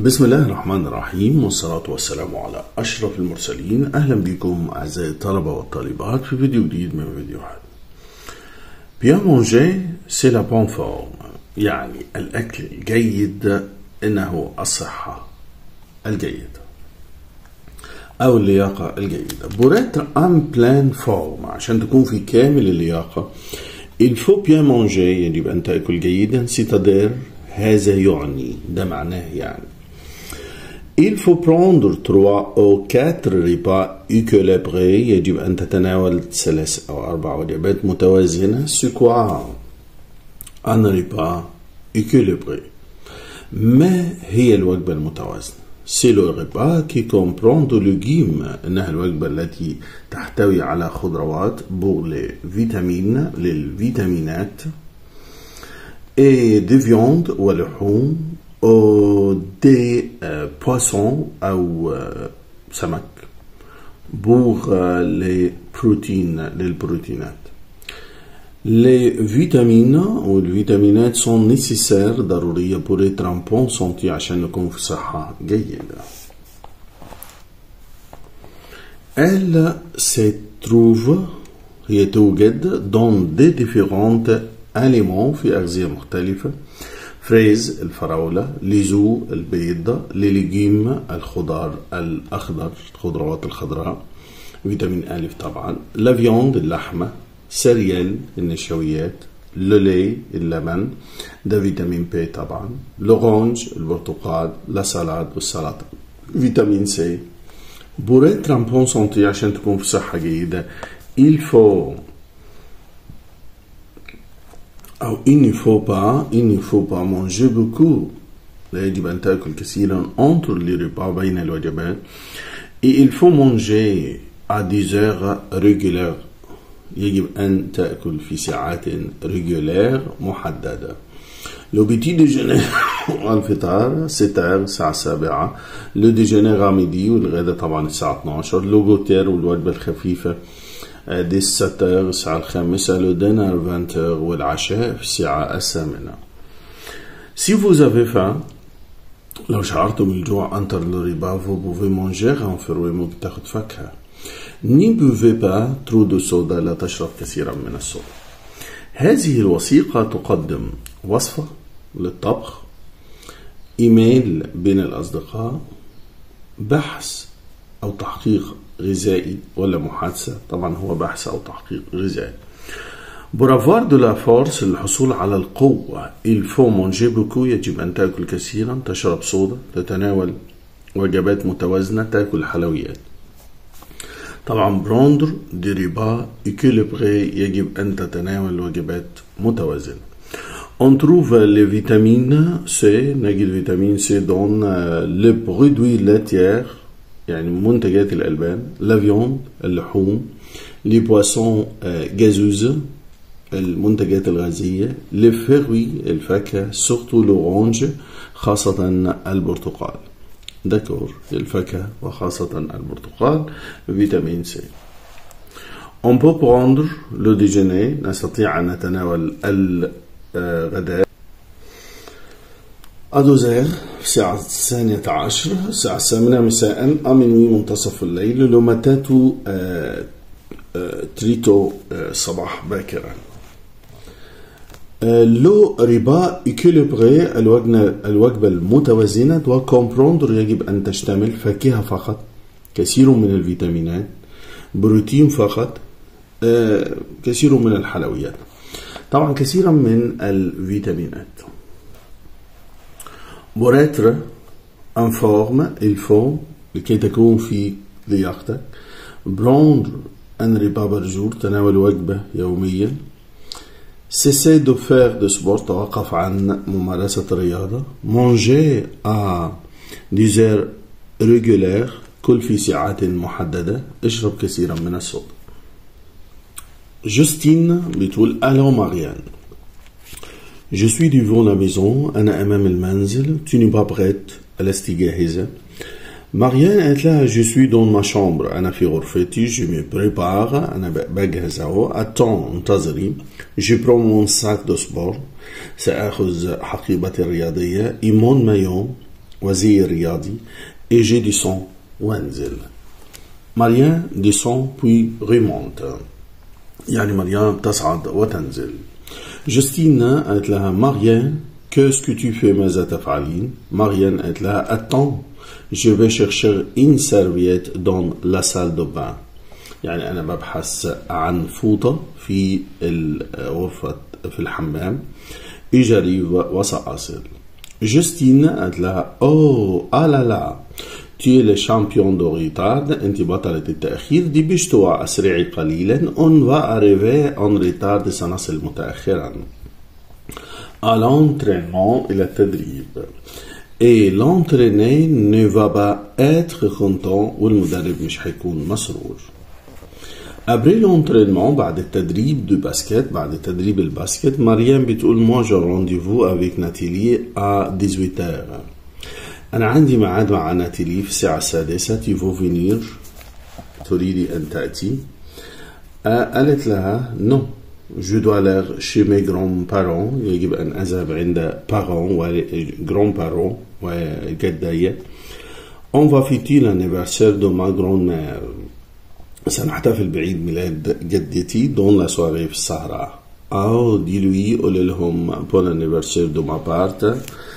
بسم الله الرحمن الرحيم والصلاة والسلام على أشرف المرسلين أهلا بكم أعزائي الطلبة والطالبات في فيديو جديد من فيديوهات Bien manger, c'est la bonne forme يعني الأكل الجيد إنه الصحة الجيدة أو اللياقة الجيدة Pour être en pleine forme عشان تكون في كامل اللياقة Il faut bien manger يجب أن تأكل جيدا c'est-à-dire هذا يعني ده معناه يعني Il faut prendre trois ou quatre repas équilibrés يجب أن تتناول ثلاث أو أربع وجبات متوازنة C'est quoi un repas équilibré ما هي الوجبة المتوازنة C'est le repas qui comprend de légumes إنها الوجبة التي تحتوي على خضروات pour les vitamines للفيتامينات et de viande ولحوم أو دي بواسون أو سمك pour les protéines للبروتينات Les vitamines ou les vitamines sont nécessaires ضرورية pour être en bonne santé عشان نكون في صحة جيدة. Elle se trouve هي توجد dans des différentes aliments في أغذية مختلفة فريز الفراولة ليزو البيض لليجيم الخضار الأخضر الخضروات الخضراء فيتامين أ طبعا لافيوند اللحمة سيريال النشويات لولي اللبن ده فيتامين بي طبعا لورانج البرتقال لا سلاد والسلطة فيتامين سي pour être en bonne santé عشان تكون في صحة جيدة il faut أو il ne faut pas il ne faut pas manger beaucoup لا يجب أن تأكل كثيرا entre les repas بين الوجبات et il faut manger à des heures régulières يجب أن تأكل في ساعات ريجولير محددة لو بيتي ديجيني الفطار 6 الساعة السابعة لو ديجيني غاميدي والغدا طبعا الساعة 12 لو غوتير والوجبة الخفيفة دي 7 الساعة الخامسة لو دينر 20 والعشاء في الساعة الثامنة Si vous avez faim لو شعرتم بالجوع انتر لو ريبا vous pouvez manger un fruit ممكن تاخد فاكهة Ne buvez pas trop de soda لا تشرب كثيرا من الصودا هذه الوثيقة تقدم وصفة للطبخ إيميل بين الأصدقاء بحث أو تحقيق غذائي ولا محادثة طبعا هو بحث أو تحقيق غذائي برافوار دو لا فورس للحصول على القوة il faut manger beaucoup يجب أن تأكل كثيرا تشرب صودا تتناول وجبات متوازنة تأكل حلويات طبعا بروندر دي ريبا équilibré يجب أن تتناول وجبات متوازنة On trouve les vitamines C نجد فيتامين C dans les produits laitiers يعني منتجات الألبان la viande اللحوم les poissons gazeuses المنتجات الغازية les fruits الفاكهة surtout l'orange خاصة البرتقال دكور الفاكهة وخاصة البرتقال فيتامين سي On peut prendre le déjeuner نستطيع أن نتناول الغداء أدوزير الساعة الثانية عشر الساعة الثامنة مساء أمينوي منتصف الليل لو تاتو تريتو صباح باكرا لو ربا إكيليبري الوجبة الوجبة المتوازنة دوا كومبروندر يجب أن تشتمل فاكهة فقط كثير من الفيتامينات بروتين فقط كثير من الحلويات طبعا كثيرا من الفيتامينات بوريتر ان فورم الفو لكي تكون في لياقتك بروندر ان ريبا برجور تناول وجبة يوميا سيسي دو فير دو سبور توقف عن ممارسة الرياضة مونجي ا ديزير ريجولير كل في ساعات محددة اشرب كثيرا من الصودا جوستين بتقول ألو ماريان Je suis devant la maison أنا أمام المنزل tu n'es pas prête ألست جاهزة ماريان قالت لها je suis dans ma chambre أنا في غرفتي je me prépare أنا بجهز أهو attends انتظري je prends mon sac de sport سأخذ حقيبتي الرياضية et mon maillot وزير رياضي et j'ai descend وانزل ماريان descend puis remonte يعني مريم تصعد وتنزل جستينا قالت لها ماريان qu'est-ce que tu fais ماذا تفعلين ماريان قالت لها attends je vais chercher une serviette dans la salle de bain يعني أنا ببحث عن فوطة في الغرفة في الحمام إجري وسأصل جستين قالت لها أوه آه لا لا تي لي شامبيون دو ريتارد انت بطلة التأخير دي باش توع أسرعي قليلا اون فا اريفي اون ريتارد سنصل متأخرا à l'entraînement إلى التدريب et l'entraîné ne va pas être content والمدرب مش حيكون مسرور Après l'entraînement بعد التدريب دو باسكت بعد تدريب الباسكت مريم بتقول موا جو رونديفو افيك ناتيلي ا 18 أنا عندي ميعاد مع ناتيلي في الساعة السادسة تيفو فينير تريدي أن تأتي قالت لها نو جو دو aller chez mes grands-parents يجب أن أذهب عند parents و grands-parents وجدايا On va fêter l'anniversaire de ma grand-mère سنحتفل بعيد ميلاد جدتي دون لا سواري في السهرة أو دي لوي قول لهم بون anniversaire de ma part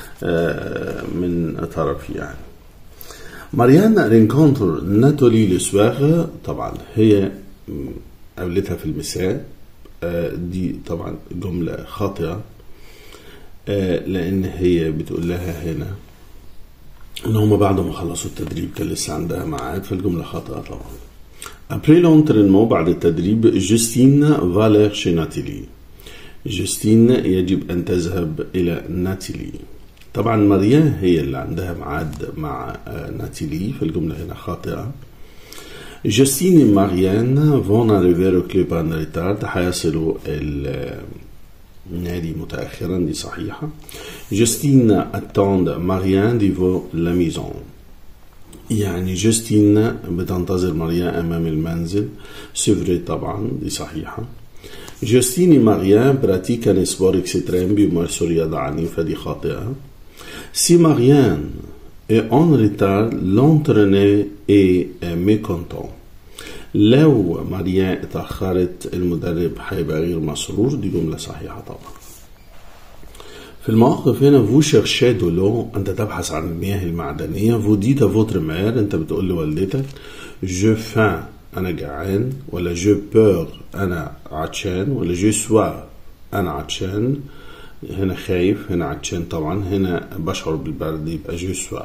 من طرفي يعني ماريانا رينكونتر ناتولي لسواغ طبعا هي قابلتها في المساء دي طبعا جملة خاطئة لأن هي بتقول لها هنا إن هما بعد ما خلصوا التدريب كان لسه عندها ميعاد فالجملة خاطئة طبعا Après l'entraînement بعد التدريب جوستين فالير شي ناتيلي جوستين يجب أن تذهب إلى ناتيلي طبعا ماريان هي اللي عندها ميعاد مع ناتيلي فالجملة هنا خاطئة جوستين ماريان فون اريفير كلوب ان ريتارد حيصلوا النادي متأخرا دي صحيحة جوستين اتوند ماريان ديفو لا ميزون يعني جوستين بتنتظر ماريان أمام المنزل سيفري طبعا دي صحيحة جوستين ماريان براتيك ان سبور اكستريم بيمارسوا رياضة عنيفة دي خاطئة سي ماريان est en retard, l'entraîneur est mécontent. لو ماريان اتأخرت المدرب هيبقى غير مسرور دي جملة صحيحة طبعا في المواقف هنا فو شيرشي دو لو انت تبحث عن المياه المعدنية فو ديت فوتر مير انت بتقول لوالدتك جو فان انا جعان ولا جو بور انا عطشان ولا جو سوا انا عطشان هنا خايف هنا عطشان طبعا هنا بشعر بالبرد يبقى جو سوا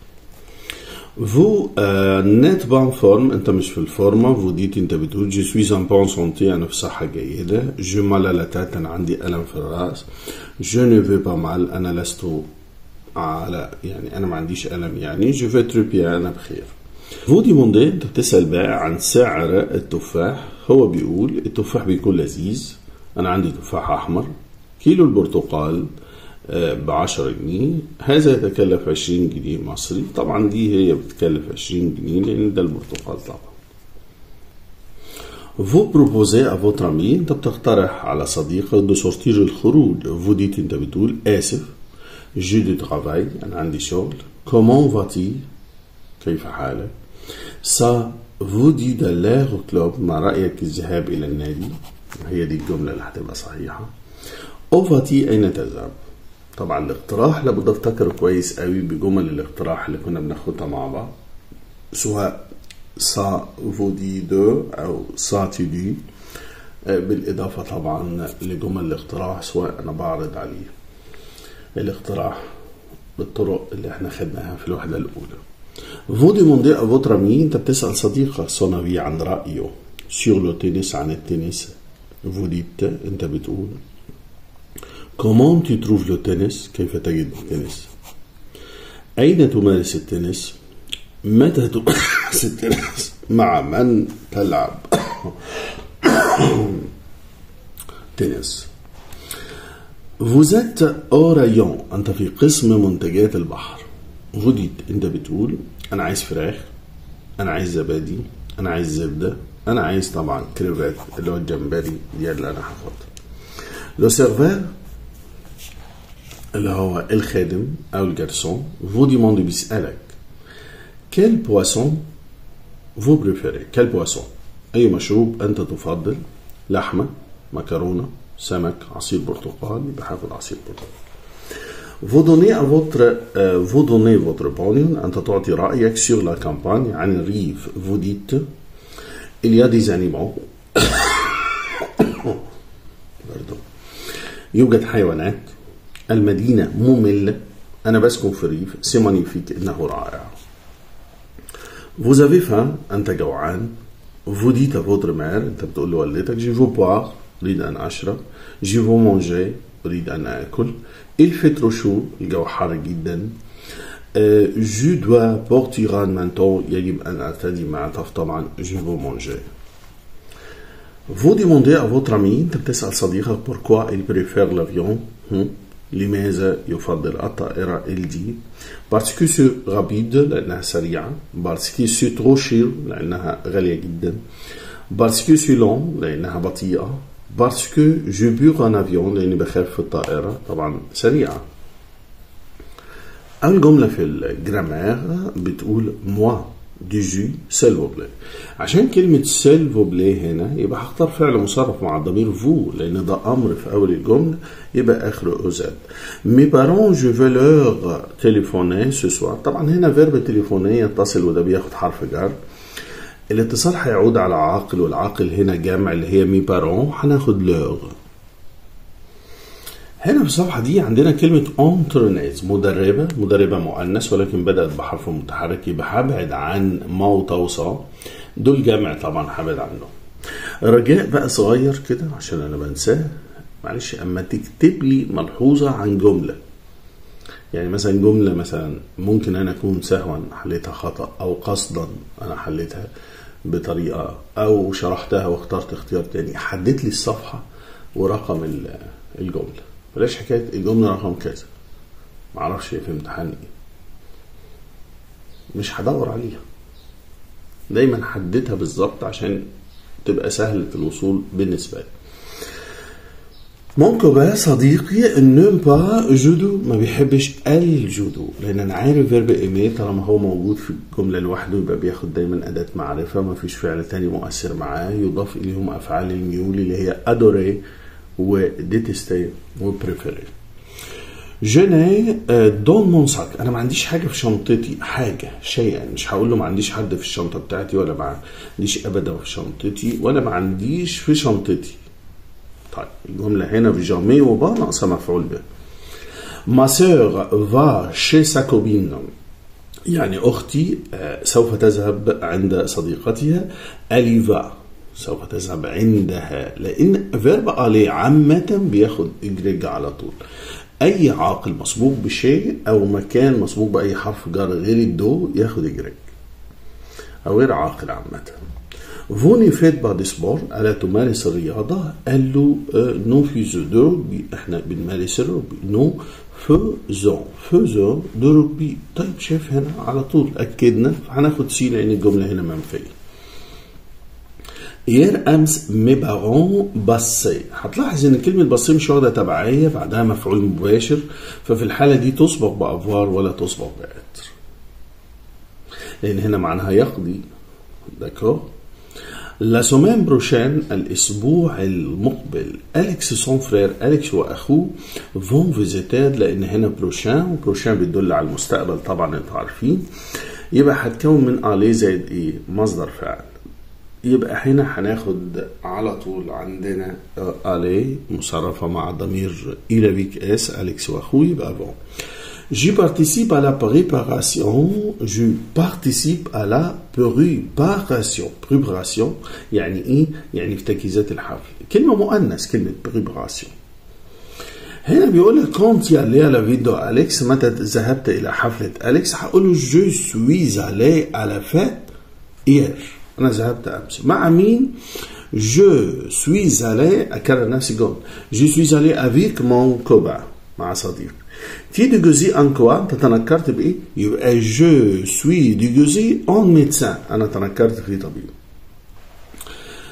فو نت بان فورم انت مش في الفورمه فو ديت انت بتقول جو سوي ان بون سونتي انا في صحه جيده جو مال لا تات انا عندي الم في الراس جو نو في با مال انا لست على يعني انا ما عنديش الم يعني جو في تري بيان انا بخير فو ديموندي انت بتسال بقى عن سعر التفاح هو بيقول التفاح بيكون لذيذ انا عندي تفاح احمر كيلو البرتقال بعشرة جنيه هذا يتكلف عشرين جنيه مصري طبعا دي هي بتكلف عشرين جنيه لأن ده البرتقال طبعا فو بروبوزي ا فوتر امي انت بتقترح على صديقك دو سورتير الخروج فو ديت انت بتقول اسف جو دو ترافاي انا عندي شغل كومون فاتي كيف حالك سا فو دي دالير كلوب ما رايك الذهاب الى النادي هي دي الجمله اللي هتبقى صحيحه اوفاتي اين تذهب طبعا الاقتراح لابد افتكر كويس قوي بجمل الاقتراح اللي كنا بناخدها مع بعض سواء سا فودي دو او سا تي دي بالإضافة طبعا لجمل الاقتراح سواء أنا بعرض عليه الاقتراح بالطرق اللي احنا خدناها في الوحدة الأولى فودي موندي فوتر مي انت بتسأل صديقك سونافي عن رأيه سيغ لو تنس عن التنس فوديت انت بتقول Comment tu trouves le tennis؟ كيف تجد التنس؟ أين تمارس التنس؟ متى تمارس التنس؟ مع من تلعب؟ تنس Vous êtes au rayon أنت في قسم منتجات البحر فوديت أنت بتقول أنا عايز فراخ أنا عايز زبادي أنا عايز زبدة أنا عايز طبعا كريفات اللي هو الجمبري دي اللي أنا هاخدها لو سيرفير اللي هو الخادم أو الجرسون vous demandez بيسألك quel poisson vous préférez quel poisson أي مشروب أنت تفضل لحمة مكرونة سمك عصير برتقال يبقى هاخد عصير برتقال vous donnez à votre euh, vous donnez votre opinion أنت تعطي رأيك sur la campagne عن الريف vous dites il y a des animaux برضو يوجد حيوانات المدينة مملة أنا بسكن في الريف سي مانيفيك إنه رائع vous avez faim أنت جوعان vous dites à votre mère أنت بتقول لوالدتك je veux boire أريد أن أشرب je veux manger أريد أن آكل il fait trop chaud الجو حار جدا euh, je dois porter un manteau يجب أن أرتدي معطف طبعا je veux manger Vous demandez à votre ami أنت بتسأل صديقك pourquoi il préfère l'avion هم؟ لماذا يفضل الطائرة ال دي parce que c'est rapide لأنها سريعة parce que c'est trop cher لأنها غالية جدا parce que c'est long لأنها بطيئة parce que je peur un avion لأني بخاف في الطائرة طبعا سريعة أول جملة في الجرامير بتقول moi دي جي سيلفوبلي عشان كلمة سيلفوبلي هنا يبقى هختار فعل مصرف مع الضمير فو لأن ده أمر في أول الجملة يبقى آخره أوزاد مي بارون جو في لور تليفوني سو سوار طبعا هنا فيرب تليفوني يتصل وده بياخد حرف جر الاتصال هيعود على عاقل والعاقل هنا جمع اللي هي مي بارون هناخد لور هنا في الصفحة دي عندنا كلمة اونترنيز مدربة مدربة مؤنث ولكن بدأت بحرف متحرك يبقى هبعد عن ما وتوصى دول جمع طبعا هبعد عنه رجاء بقى صغير كده عشان انا بنساه معلش اما تكتب لي ملحوظة عن جملة يعني مثلا جملة مثلا ممكن انا اكون سهوا حليتها خطأ او قصدا انا حليتها بطريقة او شرحتها واخترت اختيار تاني حدد لي الصفحة ورقم الجملة بلاش حكاية الجملة رقم كذا معرفش هي في امتحان ايه مش هدور عليها دايما حددها بالظبط عشان تبقى سهلة الوصول بالنسبة لي ممكن بقى صديقي نوم با جودو ما بيحبش الجودو لان انا عارف فيرب ايمي طالما هو موجود في الجمله لوحده يبقى بياخد دايما اداه معرفه ما فيش فعل تاني مؤثر معاه يضاف اليهم افعال الميول اللي هي ادوري وديتستي وبريفيري جيني دون مون ساك انا ما عنديش حاجه في شنطتي حاجه شيئا مش هقول له ما عنديش حد في الشنطه بتاعتي ولا ما عنديش ابدا في شنطتي ولا ما عنديش في شنطتي طيب الجمله هنا في جامي وبا ناقصه مفعول به ما سور فا شي سا كوبين يعني اختي سوف تذهب عند صديقتها اليفا سوف تذهب عندها لان فيرب الي عامه بياخد اجريج على طول اي عاقل مسبوق بشيء او مكان مسبوق باي حرف جر غير الدو ياخد اجريج او غير عاقل عامه فوني فيت بعد سبور ألا تمارس الرياضة قال له نو في دو احنا بنمارس الرugby نو فوزون فوزون دو رugby طيب شايف هنا على طول أكدنا هناخد سي لأن الجملة هنا منفية يير امس مي بارون باسي هتلاحظ ان كلمه باسي مش واخده تبعيه بعدها مفعول مباشر ففي الحاله دي تسبق بافوار ولا تسبق باتر لان هنا معناها يقضي داكور لا سومين بروشان الاسبوع المقبل اليكس سون فرير اليكس واخوه فون فيزيتاد لان هنا بروشان وبروشان بيدل على المستقبل طبعا انتوا عارفين يبقى هتكون من الي زائد ايه مصدر فعل يبقى هنا هناخد على طول عندنا الي مصرفة مع ضمير إلى بيك اس أليكس وأخوي يبقى بون Je participe à la préparation. Je participe à la préparation. préparation يعني إيه؟ يعني في تجهيزات الحفل. كلمة مؤنث كلمة préparation. هنا بيقول لك كونت يا على فيديو أليكس متى ذهبت إلى حفلة أليكس هقول له جو سويز علي على فات إير. أنا ذهبت أمس مع مين؟ جو سويز allé أكرر نفسي جول جو سويز allé افيك مون كوبا مع صديق في ديجوزي ان كوا انت تنكرت بايه؟ يبقى جو سوي ديجوزي اون ميدسان انا تنكرت في طبيب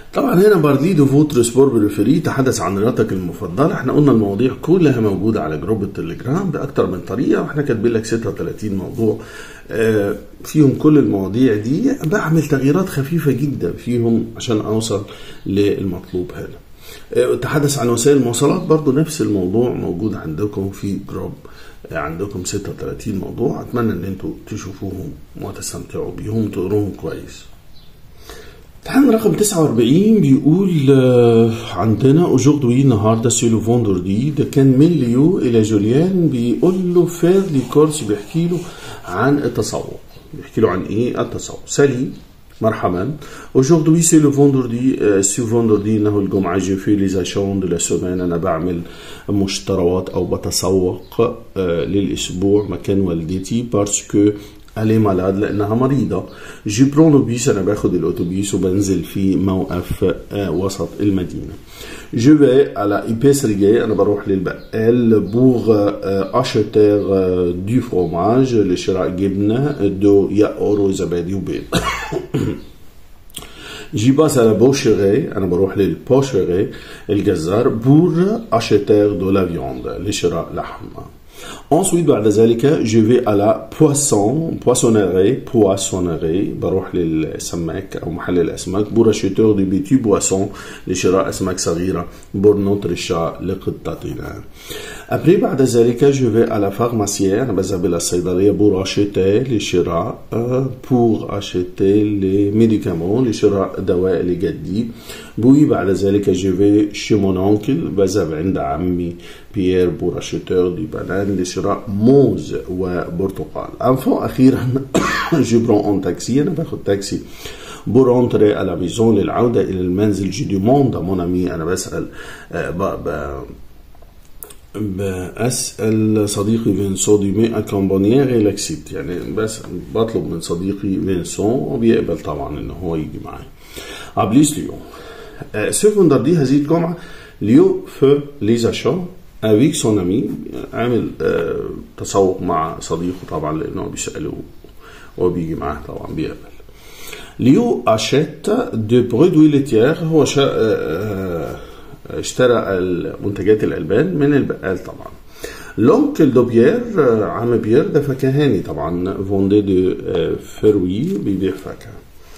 طبعا هنا باردي دو فوتر سبور بريفيري تحدث عن رياضتك المفضله احنا قلنا المواضيع كلها موجوده على جروب التليجرام باكتر من طريقه واحنا كاتبين لك 36 موضوع آه، فيهم كل المواضيع دي بعمل تغييرات خفيفه جدا فيهم عشان اوصل للمطلوب هنا آه، تحدث عن وسائل المواصلات برضو نفس الموضوع موجود عندكم في جروب آه، عندكم 36 موضوع اتمنى ان انتوا تشوفوهم وتستمتعوا بيهم تقروهم كويس امتحان رقم 49 بيقول آه، عندنا aujourd'hui النهارده سي لو فوندردي ده كان من ليو الى جوليان بيقول له فير لي كورس بيحكي له عن التسوق بيحكي له عن ايه التسوق سالي مرحبا aujourd'hui c'est le vendredi euh, ce vendredi انه الجمعه جي في لي زاشون دو لا سومان انا بعمل مشتروات او بتسوق آه، للاسبوع مكان والدتي باسكو الي مالاد لانها مريضه جي برون لو بيس انا باخد الاتوبيس وبنزل في موقف آه، وسط المدينه جو في على ايبيسري انا بروح للبقال بوغ اشتر دو فروماج لشراء جبنه دو ياقور وزبادي وبيض جي باس على بوشيغي انا بروح للبوشيغي الجزار بور اشتر دو لا فيوند لشراء لحم Ensuite, بعد ذلك je vais à la poisson, poissonnerie, poissonnerie بروح للسماك أو محل الأسماك pour acheter des petits poissons لشراء أسماك صغيرة pour notre chat لقطتنا. Après بعد ذلك je vais à la pharmacie أنا بذهب إلى الصيدلية pour acheter لشراء pour acheter les médicaments لشراء دواء لجدي. بوي بعد ذلك je vais chez mon oncle بذهب عند عمي بيير pour acheter du banane لشراء موز وبرتقال. Enfin أخيرا je prends un taxi أنا باخد تاكسي بور اونتري على ميزون للعودة إلى المنزل جي دوموند مون أمي أنا بسأل آه، ب... ب... بسأل صديقي فينسون دي مي اكومبانيير لاكسيت يعني بس بطلب من صديقي فينسون وبيقبل طبعا ان هو يجي معايا ابليس ليو سو فوندردي هذه الجمعة ليو في ليزاشون افيك سون امي عامل آه، تسوق مع صديقه طبعا لانه بيسأله وبيجي معاه طبعا بيقبل ليو اشيت دو برودوي ليتيير هو شا... آه، آه، اشترى منتجات الالبان من البقال طبعا لونكل دو بيير آه، عم بيير ده فكهاني طبعا فوندي دو آه، فروي بيبيع فاكهه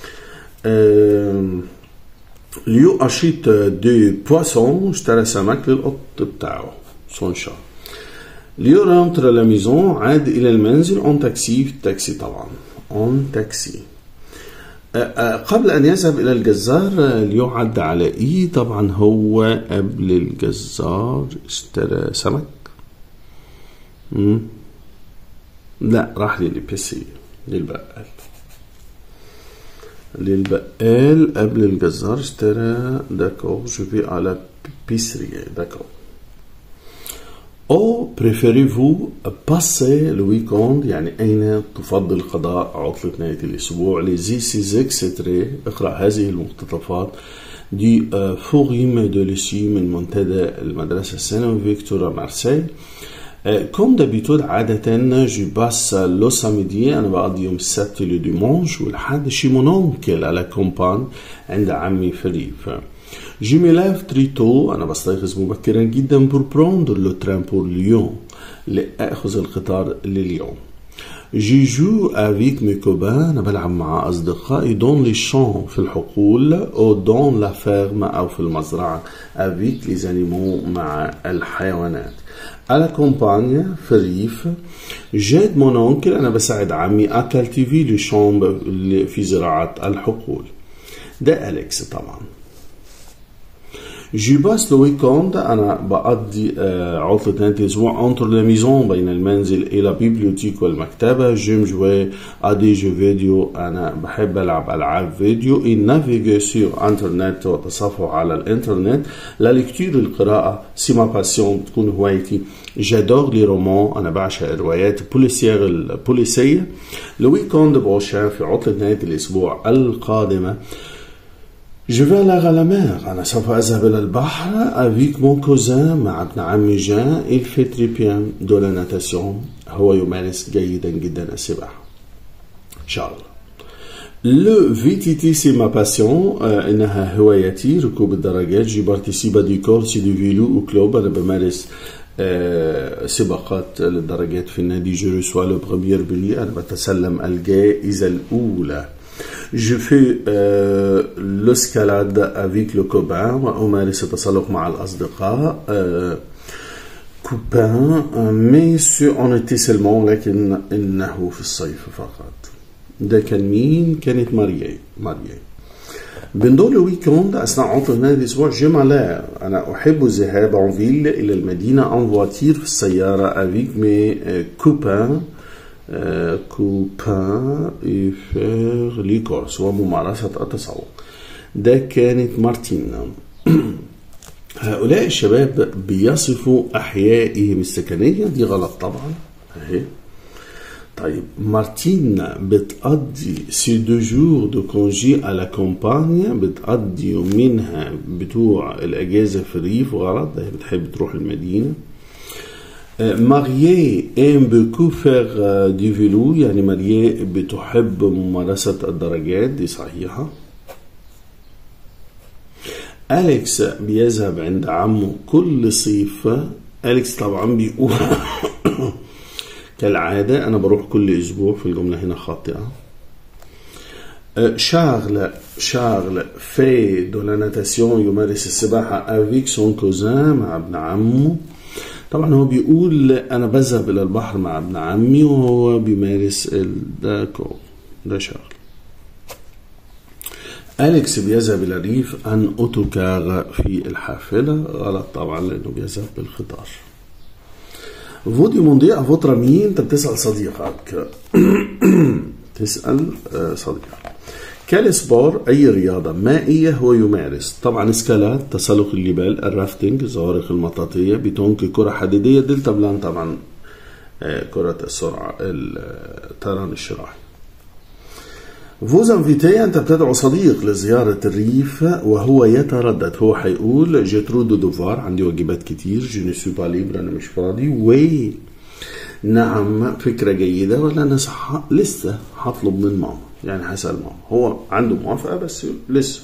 آم، ليو اشيت دو بواسون اشترى سمك للقط بتاعه سون شا ليو رانتر لا ميزون عاد الى المنزل اون تاكسي في التاكسي طبعا اون تاكسي قبل أن يذهب إلى الجزار ليو عدى على إيه طبعا هو قبل الجزار اشترى سمك مم. لا راح للبيسي للبقال للبقال قبل الجزار اشترى داكور جو في على بيسري داكور أو بريفيريفو باسي لو ويكوند يعني أين تفضل قضاء عطلة نهاية الأسبوع لزي سيز اكستري اقرأ هذه المقتطفات دي آه، فوريم دو ليسي من منتدى المدرسة الثانوي فيكتورا مارسيل كوم دابيتود عادة جو باس لو ساميدي أنا بقضي يوم السبت لو ديمونش والحد شي مون أونكل على كومبان عند عمي في الريف Je me lève très tôt أنا بستيقظ مبكرا جدا pour prendre le train pour Lyon لأخذ القطار لليون جي جو افيك مي كوبان أنا بلعب مع أصدقائي دون لي شون في الحقول أو دون لا فيرم أو في المزرعة افيك لي زانيمو مع الحيوانات على كومبانيا في الريف جاد مون أونكل أنا بساعد عمي أكلتيفي لي شون في زراعة الحقول ده أليكس طبعا جو باس لو ويكوند انا بقضي آه، عطلة نهاية الاسبوع انتر لا ميزون بين المنزل الى بيبليوتيك والمكتبة جيم جوي ادي جو فيديو انا بحب العب العاب فيديو ان نافيغي سور انترنت والتصفح على الانترنت لا ليكتور القراءة سي ما باسيون بتكون هوايتي جادور لي رومان انا بعشق الروايات البوليسيير البوليسية لو ويكوند بروشان في عطلة نهاية الاسبوع القادمة Je vais aller à la mer. أنا سوف أذهب إلى البحر avec mon cousin مع ابن عمي جان il fait très bien de la natation هو يمارس جيدا جدا السباحة إن شاء الله لو في تي تي سي ما باسيون انها هوايتي ركوب الدراجات جي بارتيسيبا دي كورسي دي فيلو او كلوب انا بمارس آه، سباقات للدرجات في النادي جو ريسوا لو بروميير بري انا بتسلم الجائزه الاولى جو في لوسكالاد افيك لو كوبان وامارس التسلق مع الاصدقاء كوبان مي سو اون اتي سيلمون لكن انه في الصيف فقط ده كان مين كانت ماريي ماريي بندور الويكوند أثناء عطلة نهاية الأسبوع جمالة أنا أحب الذهاب عن فيل إلى المدينة أن فواتير في السيارة افيك مي كوبان كوبان يفير لي كورس وممارسة التسوق ده كانت مارتين هؤلاء الشباب بيصفوا أحيائهم السكنية دي غلط طبعا أهي طيب مارتين بتقضي سي دو جور دو كونجي على كومبانيا بتقضي منها بتوع الأجازة في الريف غلط هي بتحب تروح المدينة ماريي ام بوكو فيغ دي فيلو يعني ماريي بتحب ممارسة الدراجات دي صحيحة أليكس بيذهب عند عمه كل صيف أليكس طبعا بيقول كالعادة أنا بروح كل أسبوع في الجملة هنا خاطئة شارل شارل في دو لا ناتاسيون يمارس السباحة افيك سون كوزان مع ابن عمه طبعا هو بيقول أنا بذهب إلى البحر مع ابن عمي وهو بيمارس الداكو ده شارل أليكس بيذهب إلى الريف أن أوتوكار في الحافلة غلط طبعا لأنه بيذهب بالقطار فودي موندي افوتر مين انت بتسال صديقك تسال صديقك كال سبور اي رياضه مائيه هو يمارس طبعا سكالات تسلق الجبال الرافتنج زوارق المطاطيه بتونك كره حديديه دلتا بلان طبعا كره السرعه الطيران الشراعي فوز انفيتي انت بتدعو صديق لزيارة الريف وهو يتردد هو حيقول جيترو دو دوفار عندي واجبات كتير جو نو سو با ليبر انا مش فاضي وي نعم فكرة جيدة ولا انا صح لسه هطلب من ماما يعني هسأل ماما هو عنده موافقة بس لسه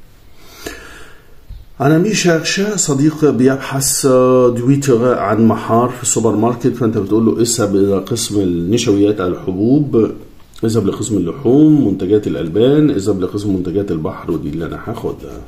أنا مي شارشة صديق بيبحث دويتر عن محار في السوبر ماركت فأنت بتقول له اذهب إلى قسم النشويات الحبوب اذهب لقسم اللحوم منتجات الألبان اذهب لقسم منتجات البحر ودي اللي أنا هاخدها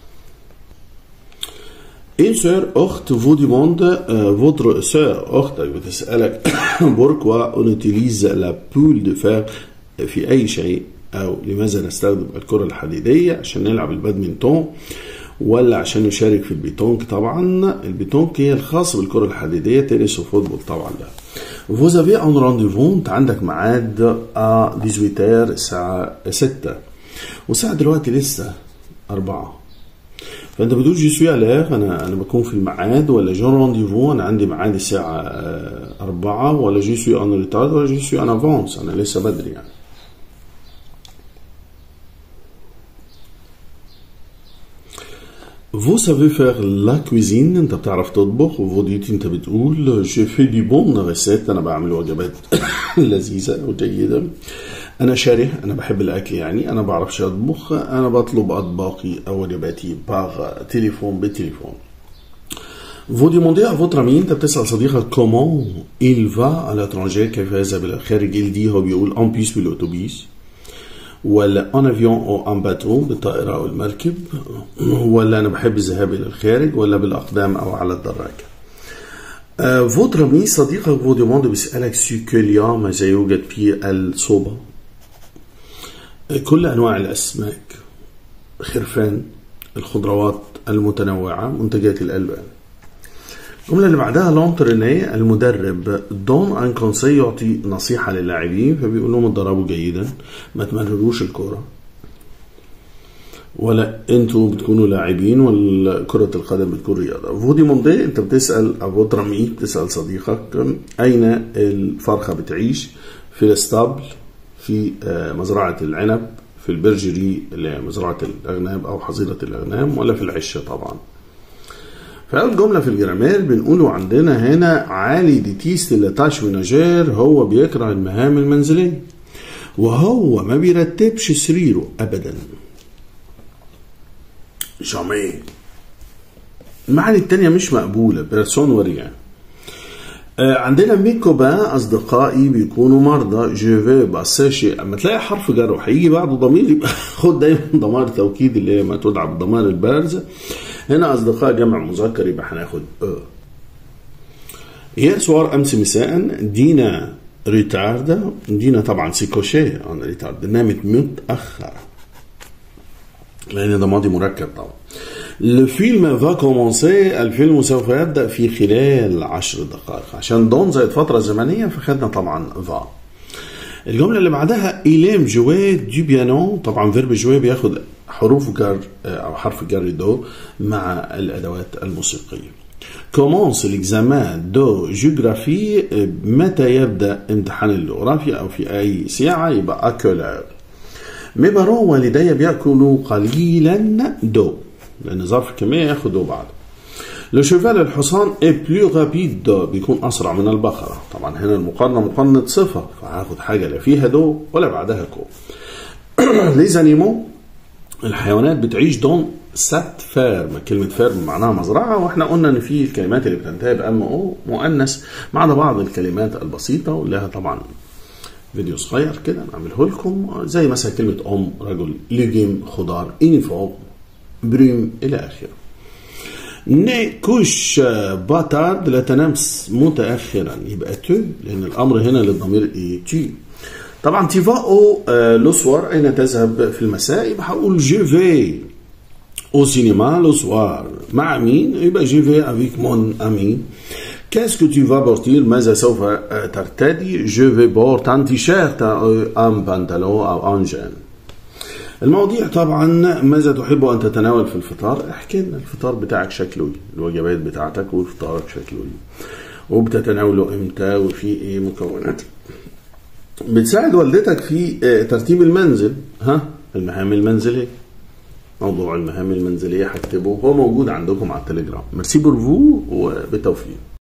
إن سور أخت فو ديموند فوتر سور أختك بتسألك بوركوا أون أوتيليز لا بول دو فير في أي شيء أو لماذا نستخدم الكرة الحديدية عشان نلعب البادمنتون ولا عشان نشارك في البيتونك طبعا البيتونك هي الخاصة بالكرة الحديدية تنس وفوتبول طبعا لا Vous avez un rendez-vous انت عندك ميعاد ا 18 الساعة 6 والساعة دلوقتي لسه 4 فانت بتقول جي سوي على انا انا بكون في الميعاد ولا جون رونديفو انا عندي ميعاد الساعة 4 ولا جي سوي ان ريتارد ولا جي سوي ان افونس انا لسه بدري يعني Vous savez faire la cuisine انت بتعرف تطبخ وفوديتي انت بتقول جو في دي بون ريسيت انا بعمل وجبات لذيذه وجيده انا شره انا بحب الاكل يعني انا بعرفش اطبخ انا بطلب اطباقي او وجباتي باغ تليفون بالتليفون Vous demandez à votre ami انت بتسال صديقك comment il va à l'étranger كيف يذهب الى الخارج il dit هو بيقول en bus بالاوتوبيس ولا ان افيون او ان باتو بالطائره او المركب ولا انا بحب الذهاب الى الخارج ولا بالاقدام او على الدراجه فوتر مي صديقك فو ديموند بيسالك سو كوليا ماذا يوجد في الصوبة كل انواع الاسماك خرفان الخضروات المتنوعه منتجات الالبان الجملة اللي بعدها لونتريني المدرب دون ان كونسي يعطي نصيحة للاعبين فبيقول لهم اتدربوا جيدا ما تمرروش الكرة ولا انتوا بتكونوا لاعبين ولا كرة القدم بتكون رياضة فودي موندي انت بتسأل ابو درامي بتسأل صديقك اين الفرخة بتعيش في الاسطبل في مزرعة العنب في البرجري اللي هي مزرعة الأغنام أو حظيرة الأغنام ولا في العشة طبعا فأول جملة في الجرامير بنقوله عندنا هنا عالي ديتيست لتاش مناجير هو بيكره المهام المنزلية وهو ما بيرتبش سريره ابدا جامي المعاني التانية مش مقبولة بيرسون وريان عندنا ميكوبا اصدقائي بيكونوا مرضى جو في باساشي اما تلاقي حرف جر وهيجي بعده ضمير يبقى خد دايما ضمائر توكيد اللي هي ما تدعى بالضمائر البارزه هنا اصدقاء جمع مذكر يبقى هناخد ا هي سوار امس مساء دينا ريتارد دينا طبعا سيكوشي انا ريتارد نامت متاخره لان ده ماضي مركب طبعا الفيلم فا كومونسي الفيلم سوف يبدا في خلال عشر دقائق عشان دون زائد فتره زمنيه فخدنا طبعا فا الجمله اللي بعدها إيليم جوي دو بيانو طبعا فيرب جوي بياخد حروف جر او حرف جر دو مع الادوات الموسيقيه كومونس الاكزامان دو جيوغرافي متى يبدا امتحان الجغرافيا او في اي ساعه يبقى اكولار مي بارون والدي بياكلوا قليلا دو لان ظرف الكميه ياخد دو بعده لو شيفال الحصان اي بلو رابيد دو بيكون اسرع من البقره طبعا هنا المقارنه مقارنه صفه فهاخد حاجه لا فيها دو ولا بعدها كو لي زانيمو الحيوانات بتعيش دون سات فيرم كلمة فيرم معناها مزرعة واحنا قلنا ان في الكلمات اللي بتنتهي بأم او مؤنث ما عدا بعض الكلمات البسيطة ولها طبعا فيديو صغير كده نعمله لكم زي مثلا كلمة أم رجل ليجيم خضار إنيفورم بريم إلى آخره نكوش باتارد لا تنام متأخرا يبقى تو لأن الأمر هنا للضمير إيه تي طبعا تيفا أو لو سوار أين تذهب في المساء يبقى هقول جو في au cinéma le soir مع مين؟ يبقى جي في avec mon ami Qu'est-ce que tu vas porter ماذا سوف ترتدي؟ Je vais porter un t-shirt un pantalon أو un jean المواضيع طبعا ماذا تحب أن تتناول في الفطار؟ احكي لنا الفطار بتاعك شكله ايه؟ الوجبات بتاعتك وفطارك شكله ايه؟ وبتتناوله امتى وفي ايه مكونات؟ بتساعد والدتك في ترتيب المنزل ها؟ المهام المنزلية موضوع المهام المنزلية هكتبه هو موجود عندكم على التليجرام ميرسي بورفو وبالتوفيق